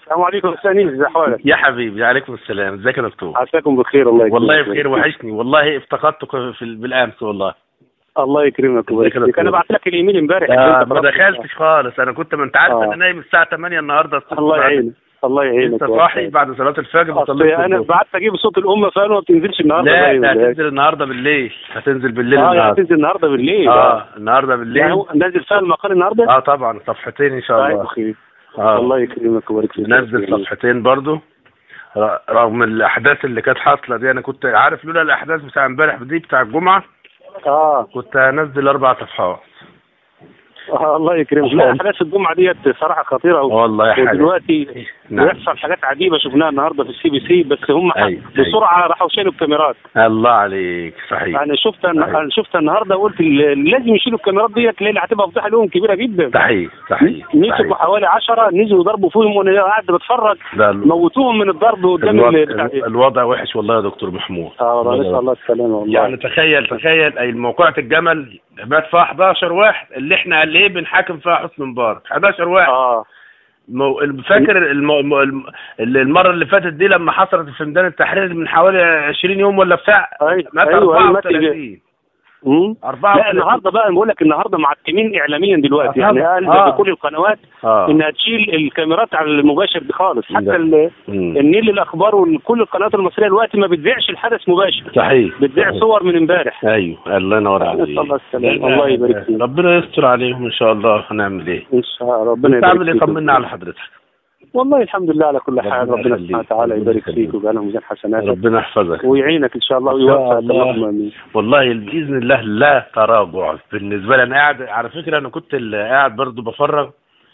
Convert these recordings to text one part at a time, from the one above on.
السلام عليكم استاذ ازي احوالك يا حبيبي عليكم السلام ازيك يا دكتور عساكم بخير الله يكرمك والله بخير وحشني والله افتقدتك في ال- بالامس والله الله يكرمك ويبارك ذكرك فيك انا الله. بعت لك الايميل امبارح آه أنت ما طلبت- دخلتش خالص انا كنت ما انت عارف آه. انا نايم الساعه 8 النهارده الصبح الله بعد- يعينك الله يعينك انت صاحي بعد صلاه الفجر اصل بصلي انا الظهر. بعت اجيب صوت الامه فانا ما بتنزلش النهارده لا باين ده ولا إيه؟ هتنزل النهارده بالليل هتنزل بالليل اه يعني النهارده هتنزل النهارده بالليل اه النهارده يعني بالليل هو نازل فيها المقال النهارده اه طبعا صفحتين ان شاء طيب الله اخي اه الله يكرمك ويبارك فيك نزل صفحتين برضو ر- رغم الاحداث اللي كانت حاصله دي انا كنت عارف لولا الاحداث بتاع امبارح دي بتاع الجمعه اه كنت هنزل اربع صفحات آه، الله يكرمك لا احداث الجمعه ديت صراحه خطيره والله يا حبيبي ودلوقتي نعم. بيحصل حاجات عجيبه شفناها النهارده في السي بي سي بس هم أيوة، بسرعه راحوا شالوا الكاميرات الله عليك صحيح انا شفت صحيح. انا شفت النهارده قلت ال- لازم يشيلوا الكاميرات ديت لان هتبقى فضيحه لهم كبيره جدا صحيح صحيح مسكوا صحيح. حوالي 10 نزلوا ضربوا فيهم وانا قاعد بتفرج ده ال- موتوهم من الضرب قدام الوضع, ال- بتاع دي. الوضع وحش والله يا دكتور محمود اه والله نسال الله السلامه والله يعني تخيل تخيل اي موقعة الجمل مات فيها 11 واحد اللي احنا قال ايه بنحاكم فيها حسني مبارك 11 واحد اه مو... فاكر المو... الم... الم- المره اللي فاتت دي لما حصلت في ميدان التحرير من حوالي 20 يوم ولا بتاع أي- مات ايوه ايوه مات 34 مم. لا 34 النهارده بقى بقول لك النهارده معتمين اعلاميا دلوقتي آه، يعني طبعاً. قال آه. بكل القنوات اه انها تشيل الكاميرات على المباشر دي خالص حتى ده. ال- مم. النيل للاخبار وكل القنوات المصريه دلوقتي ما بتذيعش الحدث مباشر صحيح بتذيع صحيح. صور من امبارح ايوه الله ينور عليك نسأل الله السلامة. لا، الله يبارك فيك. ربنا يستر عليهم ان شاء الله هنعمل ايه ان شاء الله ربنا انت يبارك عامل ايه فيك. طمنا على حضرتك والله الحمد لله على كل حال ربنا ربنا يخليك. سبحانه وتعالى ربنا يبارك يخليك. فيك ويجعلنا ميزان حسناتك ربنا يحفظك ويعينك ان شاء الله إن شاء ويوفقك الله. اللهم امين والله باذن الله لا تراجع بالنسبه لي انا قاعد على فكره انا كنت ال- قاعد برضو بفرغ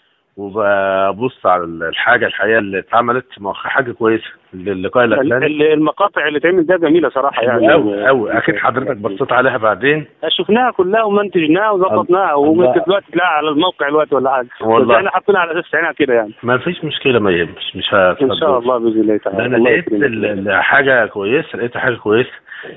وببص على الحاجه الحقيقه اللي اتعملت ما هو حاجه كويسه اللقاء ال- الاخراني ال- المقاطع اللي اتعمل ده جميله صراحه يعني قوي قوي اكيد حضرتك بصيت عليها بعدين شفناها كلها ومنتجناها وظبطناها الله. وممكن دلوقتي تلاقيها على الموقع دلوقتي ولا حاجه والله. بس احنا حاطينها على اساس عينها كده يعني ما فيش مشكله ما يهمش مش ان شاء هتصدق الله باذن الله تعالى انا الله لقيت يكرمك. ال- ال- حاجه كويسه لقيت حاجه كويسه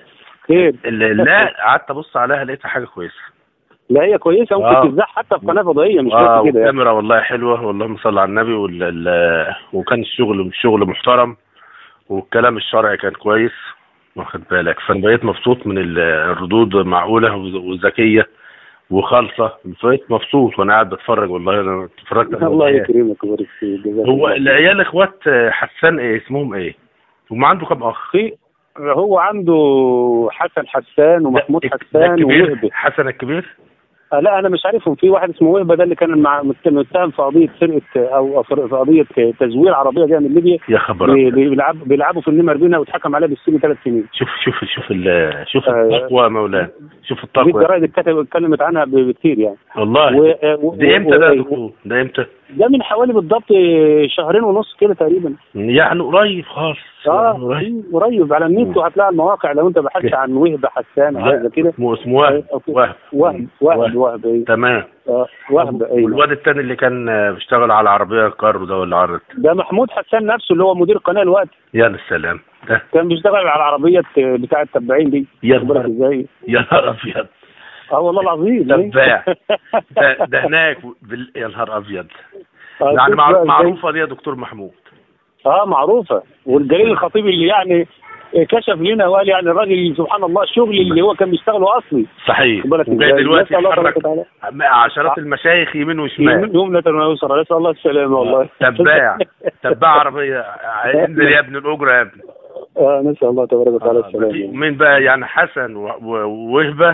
خير ال- لا قعدت ابص عليها لقيتها حاجه كويسه لا هي كويسه آه. ممكن تتذاع حتى في قناه فضائيه مش اه بس كده يعني والكاميرا والله حلوه واللهم صل على النبي وال... ال... وكان الشغل شغل محترم والكلام الشرعي كان كويس واخد بالك فانا بقيت مبسوط من ال- الردود معقوله وز- وذكيه وخالصه بقيت مبسوط وانا قاعد بتفرج والله انا اتفرجت على الله العيال. يكرمك ويبارك فيك جزاك هو الله. العيال اخوات حسان ايه اسمهم ايه؟ هم عنده كام اخ؟ في هو عنده حسن حسان ومحمود ده- ده حسان الكبير ووهبه حسن الكبير آه لا انا مش عارفهم في واحد اسمه وهبه ده اللي كان مع مت- متهم في قضيه سرقه او في قضيه تزوير عربيه جايه من ليبيا يا خبر بي- أبيض. بي- بيلعب بيلعبوا في النمر بينا واتحكم عليه بالسجن ثلاث سنين شوف شوف شوف ال... شوف آه. التقوى يا مولانا شوف دي التقوى الجرايد اتكتب اتكلمت عنها ب- بكتير يعني والله و- و- ده امتى ده يا و- دكتور؟ ده امتى؟ ده من حوالي بالضبط شهرين ونص كده تقريبا يعني قريب خالص اه قريب قريب على النت وهتلاقي المواقع لو انت بحثت عن وهبه حسان او حاجه كده اسمه اسمه وهب أوكي. وهب وهب وهب وهب ايه تمام آه، وهب ايوه والواد التاني اللي كان آه، بيشتغل على العربيه الكارو ده ولا عرض ده محمود حسان نفسه اللي هو مدير القناه الوقت يا للسلام ده كان بيشتغل على العربيه بتاعه التبعين دي يا خد بالك نهار ازاي يا نهار ابيض اه والله العظيم تباع. ده, ده هناك بال... يا نهار ابيض آه، يعني شوف مع... بقى إزاي. معروفه دي يا دكتور محمود اه معروفه والجليل الخطيب اللي يعني كشف لنا وقال يعني الراجل سبحان الله الشغل اللي هو كان بيشتغله اصلي صحيح خد بالك وجاي إزاي. دلوقتي نسأل الله يحرك تبارك وتعالى. عشرات المشايخ يمين وشمال يمنى ويسرى نسال الله السلامه والله تباع تباع عربيه انزل يا ابن الاجره يا ابني اه نسال الله تبارك وتعالى آه، السلامه مين بقى يعني حسن و- و- ووهبه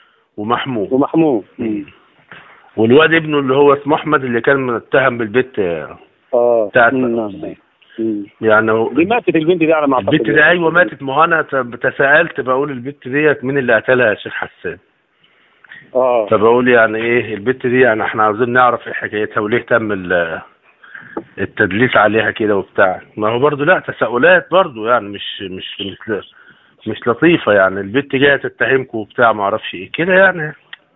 ومحمود ومحمود والواد ابنه اللي هو اسمه احمد اللي كان متهم بالبت اه بتاعت مم، نعم. مم. يعني هو دي ماتت البنت دي على ما اعتقد البت دي ايوه ماتت ما هو انا ت- تساءلت بقول البت ديت مين اللي قتلها يا شيخ حسان اه فبقول يعني ايه البت دي يعني احنا عاوزين نعرف ايه حكايتها وليه تم ال- التدليس عليها كده وبتاع ما هو برضو لا تساؤلات برضو يعني مش مش مش مش لطيفه يعني البت جايه تتهمكم وبتاع ما اعرفش ايه كده يعني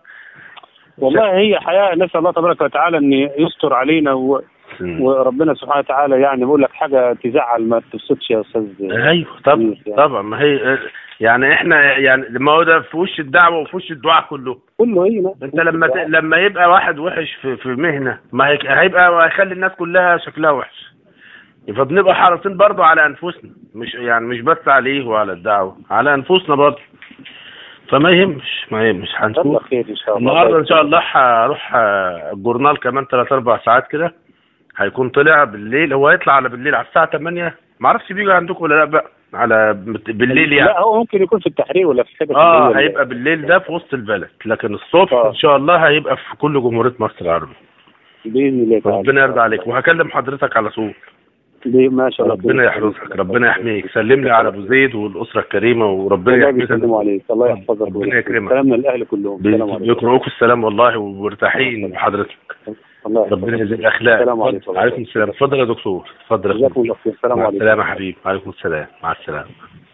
والله هي حياه نسال الله تبارك وتعالى ان يستر علينا و... وربنا سبحانه وتعالى يعني بيقول لك حاجه تزعل ما تبسطش يا استاذ ايوه طبعا طبعا ما هي يعني احنا يعني ما هو ده في وش الدعوه وفي وش الدعاء كله كله هي انت لما ت... لما يبقى واحد وحش في في مهنه ما هي... هيبقى هيخلي الناس كلها شكلها وحش فبنبقى حريصين برضه على انفسنا مش يعني مش بس عليه وعلى الدعوه على انفسنا برضه فما يهمش ما يهمش الله هنشوف خير ان شاء الله النهارده ان شاء الله هروح آه، الجورنال كمان 3 4 ساعات كده هيكون طلع بالليل هو هيطلع على بالليل على الساعه 8 ما اعرفش بيجي عندكم ولا لا بقى على بالليل يعني لا هو ممكن يكون في التحرير ولا في حته اه الليل. هيبقى بالليل ده في وسط البلد لكن الصبح آه. ان شاء الله هيبقى في كل جمهوريه مصر العربيه باذن الله تعالى ربنا يرضى عليك وهكلم حضرتك على طول بي- ما شاء الله ربنا يحرسك ربنا يحميك سلم لي على ابو زيد والاسره الكريمه وربنا الله يحميك بيسلموا عليك الله يحفظك ربنا يكرمك. سلامنا الاهل كلهم السلام عليكم بيقرؤوك السلام والله ومرتاحين بحضرتك الله يحفظك. ربنا يجزيك الاخلاق السلام عليكم. عليكم السلام اتفضل يا دكتور اتفضل يا جزاكم دكتور الله خير السلام مع عليكم السلامه يا حبيبي وعليكم السلام مع السلامه